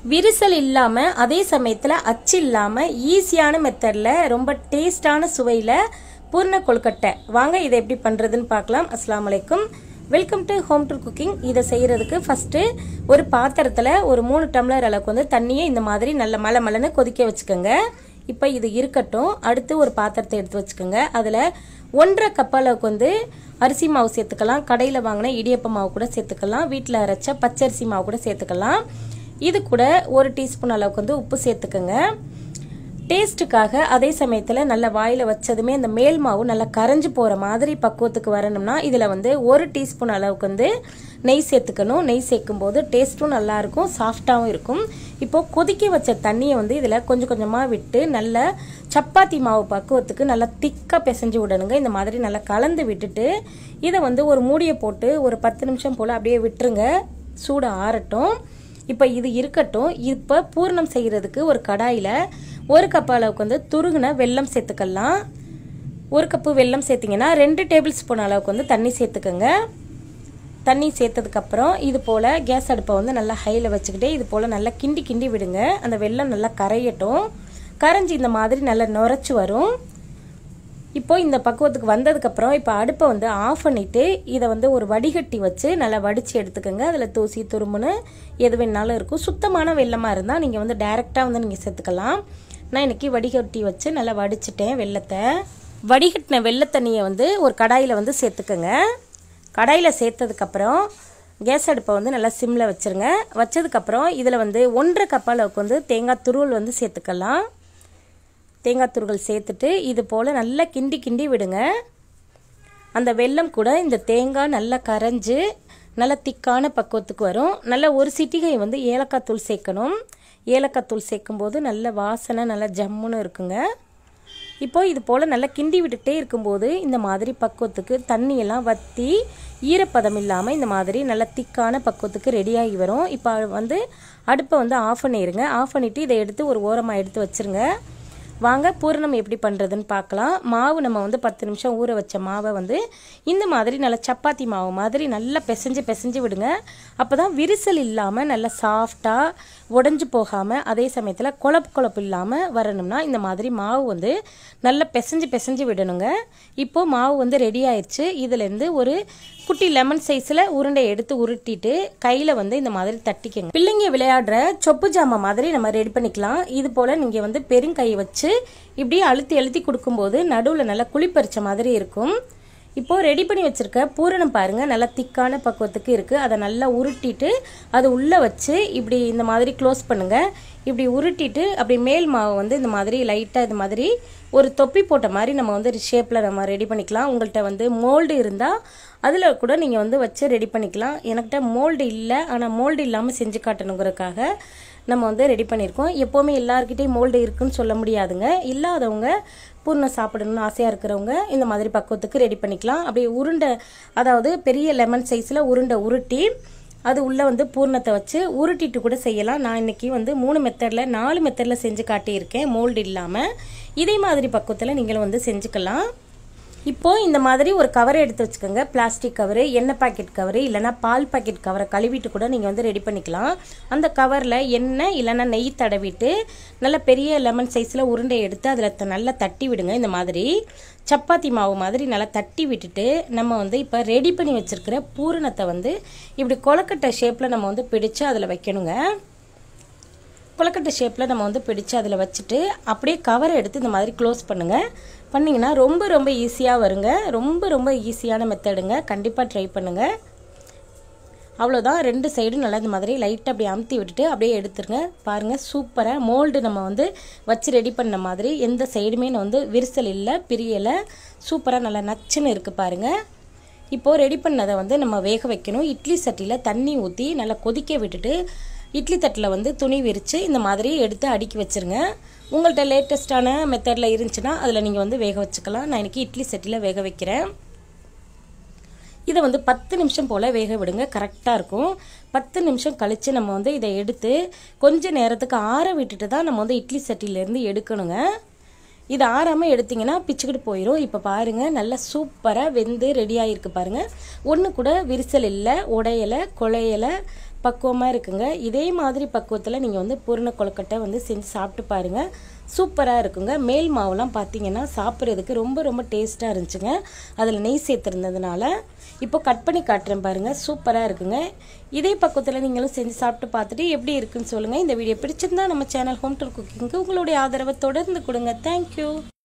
விரிசல் இல்லாமல் அதே சமயத்தில் அச்சு இல்லாமல் ஈஸியான மெத்தடில் ரொம்ப டேஸ்டான சுவையில் பூர்ண கொழுக்கட்டை வாங்க இதை எப்படி பண்ணுறதுன்னு பார்க்கலாம் அஸ்லாம் வலைக்கும் welcome to home to cooking இதை செய்கிறதுக்கு ஃபஸ்ட்டு ஒரு பாத்திரத்தில் ஒரு மூணு டம்ளர் அளவுக்கு வந்து தண்ணியை இந்த மாதிரி நல்ல மலை மலைன்னு கொதிக்க வச்சுக்கோங்க இப்போ இது இருக்கட்டும் அடுத்து ஒரு பாத்திரத்தை எடுத்து வச்சுக்கோங்க அதில் ஒன்றரை கப் அளவுக்கு வந்து அரிசி மாவு சேர்த்துக்கலாம் கடையில் வாங்கின இடியப்ப மாவு கூட சேர்த்துக்கலாம் வீட்டில் அரைச்ச பச்சரிசி மாவு கூட சேர்த்துக்கலாம் இது கூட ஒரு டீஸ்பூன் அளவுக்கு வந்து உப்பு சேர்த்துக்கோங்க டேஸ்ட்டுக்காக அதே சமயத்தில் நல்ல வாயில் வச்சதுமே அந்த மேல் மாவு நல்லா கரைஞ்சு போகிற மாதிரி பக்குவத்துக்கு வரணும்னா இதில் வந்து ஒரு டீஸ்பூன் அளவுக்கு வந்து நெய் சேர்த்துக்கணும் நெய் சேர்க்கும் போது டேஸ்ட்டும் நல்லாயிருக்கும் சாஃப்டாகவும் இருக்கும் இப்போது கொதிக்க வச்ச தண்ணியை வந்து இதில் கொஞ்சம் கொஞ்சமாக விட்டு நல்ல சப்பாத்தி மாவு பக்குவத்துக்கு நல்லா திக்காக பிசைஞ்சு விடணுங்க இந்த மாதிரி நல்லா கலந்து விட்டுட்டு இதை வந்து ஒரு மூடியை போட்டு ஒரு பத்து நிமிஷம் போல் அப்படியே விட்டுருங்க சூடு ஆறட்டும் இப்போ இது இருக்கட்டும் இப்போ பூர்ணம் செய்கிறதுக்கு ஒரு கடாயில் ஒரு கப் அளவுக்கு வந்து துருகுன வெல்லம் சேர்த்துக்கலாம் ஒரு கப்பு வெல்லம் சேர்த்திங்கன்னா ரெண்டு டேபிள் ஸ்பூன் அளவுக்கு வந்து தண்ணி சேர்த்துக்கோங்க தண்ணி சேர்த்ததுக்கப்புறம் இது போல் கேஸ் அடுப்பை வந்து நல்லா ஹையில் வச்சுக்கிட்டே இது போல் நல்லா கிண்டி கிண்டி விடுங்க அந்த வெல்லம் நல்லா கரையட்டும் கரைஞ்சி இந்த மாதிரி நல்லா நுரைச்சி வரும் இப்போ இந்த பக்குவத்துக்கு வந்ததுக்கப்புறம் இப்போ அடுப்பை வந்து ஆஃப் பண்ணிவிட்டு இதை வந்து ஒரு வடிகட்டி வச்சு நல்லா வடித்து எடுத்துக்கோங்க அதில் தூசி துரும்புன்னு எது வேணாலும் இருக்கும் சுத்தமான வெள்ளமாக இருந்தால் நீங்கள் வந்து டைரெக்டாக வந்து நீங்கள் சேர்த்துக்கலாம் நான் இன்றைக்கி வடிகட்டி வச்சு நல்லா வடிச்சிட்டேன் வெள்ளத்தை வடிகட்டின வெள்ளை தண்ணியை வந்து ஒரு கடாயில் வந்து சேர்த்துக்கோங்க கடாயில் சேர்த்ததுக்கப்புறம் கேஸ் அடுப்பை வந்து நல்லா சிம்மில் வச்சுருங்க வச்சதுக்கப்புறம் இதில் வந்து ஒன்றரை கப் அளவுக்கு வந்து தேங்காய் துருவல் வந்து சேர்த்துக்கலாம் தேங்காய் துருகள் சேர்த்துட்டு இது போல் நல்லா கிண்டி கிண்டி விடுங்க அந்த வெல்லம் கூட இந்த தேங்காய் நல்லா கரைஞ்சு நல்லா திக்கான பக்குவத்துக்கு வரும் நல்ல ஒரு சிட்டிகை வந்து ஏலக்காய் தூள் சேர்க்கணும் ஏலக்காய் தூள் சேர்க்கும்போது நல்ல வாசனை நல்லா ஜம்முன்னு இருக்குங்க இப்போ இது போல் நல்லா கிண்டி விட்டுட்டே இருக்கும்போது இந்த மாதிரி பக்குவத்துக்கு தண்ணியெல்லாம் வற்றி ஈரப்பதம் இல்லாமல் இந்த மாதிரி நல்லா திக்கான பக்குவத்துக்கு ரெடியாகி வரும் இப்போ வந்து அடுப்பை வந்து ஆஃப் பண்ணிடுங்க ஆஃப் பண்ணிவிட்டு இதை எடுத்து ஒரு ஓரமாக எடுத்து வச்சுருங்க வாங்க பூரணம் எப்படி பண்ணுறதுன்னு பார்க்கலாம் மாவு நம்ம வந்து பத்து நிமிஷம் ஊற வச்ச மாவை வந்து இந்த மாதிரி நல்லா சப்பாத்தி மாவு மாதிரி நல்லா பிசைஞ்சு பிசைஞ்சு விடுங்க அப்போ தான் விரிசல் இல்லாமல் நல்லா சாஃப்டாக உடஞ்சி போகாமல் அதே சமயத்தில் குழப்பு குழப்பு இல்லாமல் வரணும்னா இந்த மாதிரி மாவு வந்து நல்லா பிசைஞ்சு பிசைஞ்சு விடணுங்க இப்போது மாவு வந்து ரெடி ஆயிடுச்சு இதுலேருந்து ஒரு குட்டி லெமன் சைஸில் உருண்டை எடுத்து உருட்டிட்டு கையில் வந்து இந்த மாதிரி தட்டிக்கங்க பிள்ளைங்க விளையாடுற சொப்பு ஜாமா மாதிரி நம்ம ரெடி பண்ணிக்கலாம் இது போல் நீங்கள் வந்து பெருங்கை வச்சு இப்படி அழுத்தி அழுத்தி கொடுக்கும்போது நடுவில் நல்லா குளிப்பறிச்ச மாதிரி இருக்கும் இப்போது ரெடி பண்ணி வச்சுருக்க பூரணம் பாருங்கள் நல்லா திக்கான பக்குவத்துக்கு இருக்குது அதை நல்லா உருட்டிட்டு அது உள்ளே வச்சு இப்படி இந்த மாதிரி க்ளோஸ் பண்ணுங்கள் இப்படி உருட்டிட்டு அப்படி மேல் மாவு வந்து இந்த மாதிரி லைட்டாக இது மாதிரி ஒரு தொப்பி போட்ட மாதிரி நம்ம வந்து ஷேப்பில் நம்ம ரெடி பண்ணிக்கலாம் உங்கள்கிட்ட வந்து மோல்டு இருந்தால் அதில் கூட நீங்கள் வந்து வச்சு ரெடி பண்ணிக்கலாம் எனக்கிட்ட மோல்டு இல்லை ஆனால் மோல்டு இல்லாமல் செஞ்சு காட்டணுங்கிறதுக்காக நம்ம வந்து ரெடி பண்ணியிருக்கோம் எப்போவுமே எல்லாருக்கிட்டையும் மோல்டு இருக்குன்னு சொல்ல முடியாதுங்க இல்லாதவங்க பூர்ணம் சாப்பிடணும்னு ஆசையாக இருக்கிறவங்க இந்த மாதிரி பக்குவத்துக்கு ரெடி பண்ணிக்கலாம் அப்படியே உருண்டை அதாவது பெரிய லெமன் சைஸில் உருண்டை உருட்டி அது உள்ளே வந்து பூர்ணத்தை வச்சு உருட்டிட்டு கூட செய்யலாம் நான் இன்றைக்கி வந்து மூணு மெத்தடில் நாலு மெத்தடில் செஞ்சு காட்டியிருக்கேன் மோல்டு இல்லாமல் இதே மாதிரி பக்குவத்தில் நீங்களும் வந்து செஞ்சுக்கலாம் இப்போது இந்த மாதிரி ஒரு கவரை எடுத்து வச்சுக்கோங்க பிளாஸ்டிக் கவரு எண்ணெய் பாக்கெட் கவரு இல்லைனா பால் பாக்கெட் கவரை கழுவிட்டு கூட நீங்கள் வந்து ரெடி பண்ணிக்கலாம் அந்த கவரில் எண்ணெய் இல்லைனா நெய் தடவிட்டு நல்ல பெரிய லெமன் சைஸில் உருண்டை எடுத்து அதில் நல்லா தட்டி விடுங்க இந்த மாதிரி சப்பாத்தி மாவு மாதிரி நல்லா தட்டி விட்டுட்டு நம்ம வந்து இப்போ ரெடி பண்ணி வச்சுருக்கிற பூரணத்தை வந்து இப்படி கொலக்கட்டை ஷேப்பில் நம்ம வந்து பிடிச்சு அதில் வைக்கணுங்க கொலக்கட்டை ஷேப்பில் நம்ம வந்து பிடிச்சு அதில் வச்சுட்டு அப்படியே கவரை எடுத்து இந்த மாதிரி க்ளோஸ் பண்ணுங்கள் பண்ணிங்கன்னா ரொம்ப ரொம்ப ஈஸியாக வருங்க ரொம்ப ரொம்ப ஈஸியான மெத்தடுங்க கண்டிப்பாக ட்ரை பண்ணுங்கள் அவ்வளோதான் ரெண்டு சைடும் நல்லா இந்த மாதிரி லைட்டாக அப்படியே அமுத்தி விட்டுட்டு அப்படியே எடுத்துருங்க பாருங்கள் சூப்பராக மோல்டு நம்ம வந்து வச்சு ரெடி பண்ண மாதிரி எந்த சைடுமே வந்து விரிசல் இல்லை பிரியலை சூப்பராக நல்லா நச்சுன்னு இருக்குது பாருங்கள் இப்போது ரெடி பண்ணதை வந்து நம்ம வேக வைக்கணும் இட்லி சட்டியில் தண்ணி ஊற்றி நல்லா கொதிக்க விட்டுட்டு இட்லி தட்டில் வந்து துணி விரித்து இந்த மாதிரி எடுத்து அடுக்கி வச்சுருங்க உங்கள்கிட்ட லேட்டஸ்ட்டான மெத்தடில் இருந்துச்சுன்னா அதில் நீங்கள் வந்து வேக வச்சுக்கலாம் நான் இன்றைக்கி இட்லி சட்டியில் வேக வைக்கிறேன் இதை வந்து பத்து நிமிஷம் போல் வேக விடுங்க கரெக்டாக இருக்கும் பத்து நிமிஷம் கழித்து நம்ம வந்து இதை எடுத்து கொஞ்ச நேரத்துக்கு ஆற விட்டுட்டு தான் நம்ம வந்து இட்லி சட்டியிலேருந்து எடுக்கணுங்க இது ஆறாமல் எடுத்திங்கன்னா பிச்சுக்கிட்டு போயிடும் இப்போ பாருங்கள் நல்லா சூப்பராக வெந்து ரெடி ஆகிருக்கு பாருங்கள் ஒன்று கூட விரிசல் இல்லை உடையலை குழையலை பக்குவமாக இருக்குங்க இதே மாதிரி பக்குவத்தில் நீங்கள் வந்து பூரண கொழுக்கட்டை வந்து செஞ்சு சாப்பிட்டு பாருங்கள் சூப்பராக இருக்குங்க மேல் மாவுலாம் பார்த்தீங்கன்னா சாப்பிட்றதுக்கு ரொம்ப ரொம்ப டேஸ்ட்டாக இருந்துச்சுங்க அதில் நெய் சேர்த்துருந்ததுனால இப்போ கட் பண்ணி காட்டுறேன் பாருங்கள் சூப்பராக இருக்குங்க இதே பக்குவத்தில் நீங்களும் செஞ்சு சாப்பிட்டு பார்த்துட்டு எப்படி இருக்குன்னு சொல்லுங்கள் இந்த வீடியோ பிடிச்சிருந்தா நம்ம சேனல் ஹோம் டூர் குக்கிங்க்கு உங்களுடைய ஆதரவை தொடர்ந்து கொடுங்க தேங்க்யூ